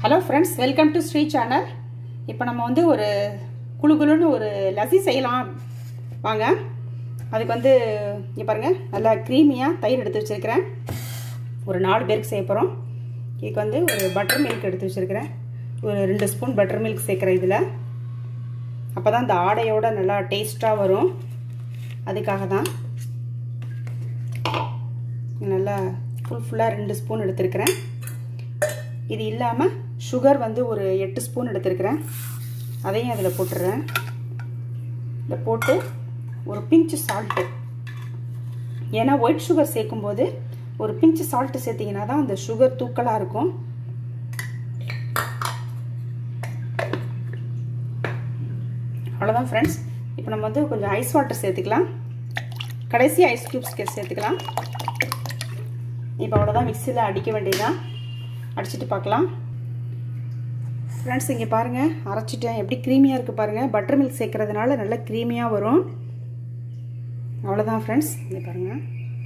hello friends welcome to Shri channel இப்போ நம்ம வந்து ஒரு குழு குழுன்னு ஒரு லசி செய்யலாம் வாங்க அதுக்கு வந்து இங்கே பாருங்கள் நல்லா க்ரீமியாக தயிர் எடுத்து வச்சுருக்கிறேன் ஒரு நாலு பேருக்கு செய்ய போகிறோம் இதுக்கு வந்து ஒரு பட்டர் மில்க் எடுத்து வச்சுருக்கிறேன் ஒரு ரெண்டு ஸ்பூன் பட்டர் மில்க் சேர்க்குறேன் இதில் அப்போ தான் இந்த ஆடையோட நல்லா டேஸ்ட்டாக வரும் அதுக்காக தான் நல்லா ஃபுல் ஃபுல்லாக ரெண்டு ஸ்பூன் எடுத்துருக்கிறேன் இது இல்லாமல் சுகர் வந்து ஒரு எட்டு ஸ்பூன் எடுத்துருக்கிறேன் அதையும் அதில் போட்டுடுறேன் இதில் போட்டு ஒரு பிஞ்சு சால்ட்டு ஏன்னா ஒயிட் சுகர் சேர்க்கும்போது ஒரு பிஞ்சு சால்ட்டு சேர்த்திங்கன்னா தான் அந்த சுகர் தூக்கலாக இருக்கும் அவ்வளோதான் ஃப்ரெண்ட்ஸ் இப்போ நம்ம வந்து கொஞ்சம் ஐஸ் வாட்டர் சேர்த்துக்கலாம் கடைசி ஐஸ் க்யூப்ஸ் சேர்த்துக்கலாம் இப்போ அவ்வளோதான் மிக்சியில் அடிக்க வேண்டியதுதான் அடிச்சுட்டு பார்க்கலாம் ஃப்ரெண்ட்ஸ் இங்கே பாருங்கள் அரைச்சிட்டேன் எப்படி க்ரீமியாக இருக்குது பாருங்கள் பட்டர் மில்க் சேர்க்குறதுனால நல்லா க்ரீமியாக வரும் அவ்வளோதான் ஃப்ரெண்ட்ஸ் இங்கே பாருங்கள்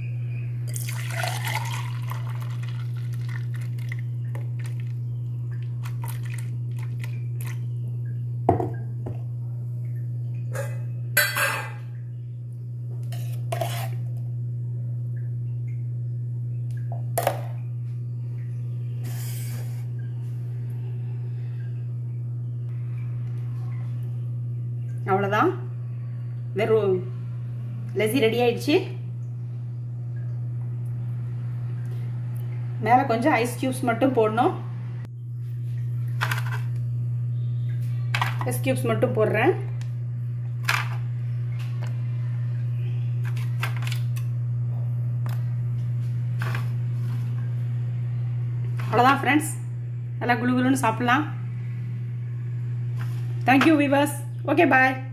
அவ்வளோதான் வெறும் லெசி ரெடி ஆயிடுச்சு மேலே கொஞ்சம் ஐஸ் கியூப்ஸ் மட்டும் போடணும் ஐஸ் கியூப்ஸ் மட்டும் போடுறேன் அவ்வளோதான் ஃப்ரெண்ட்ஸ் நல்லா குளு குளுன்னு சாப்பிட்லாம் தேங்க்யூ விவர்ஸ் ஓகே பாய்